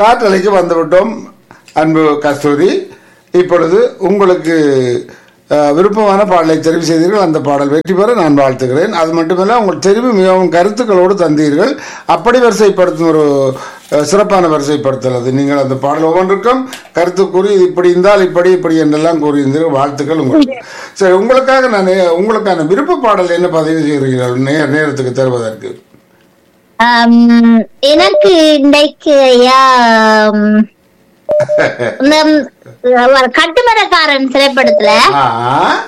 காற்றலைக்கு வந்துவிட்டோம் அன்பு கஸ்தூரி இப்பொழுது உங்களுக்கு அஹ், விருப்பமான பாடலை தெரிவு செய்தீர்கள் அந்த பாடல் வெற்றி பெற நான் வாழ்த்துகிறேன் அது மட்டுமல்ல உங்கள் தெரிவு மிகவும் கருத்துக்களோடு தந்தீர்கள் அப்படி வரிசைப்படுத்தும் ஒரு அஹ், சிறப்பான வரிசைப்படுத்தல் அது நீங்கள் அந்த பாடல் ஒவ்வொன்றுக்கும் கருத்து கூறி இது இப்படி இருந்தால் இப்படி இப்படி என்றெல்லாம் கூறியிருந்தீர்கள் வாழ்த்துக்கள் உங்களுக்கு சரி உங்களுக்காக நான் உங்களுக்கான விருப்ப பாடல் என்ன பதிவு செய்கிறீர்கள் நே நேரத்துக்கு தருவதற்கு ஆம், எனக்கு இன்றைக்கு ஐயா ம், இந்த ம், கட்டுமரக்காரன் திரைப்படத்துல ஆ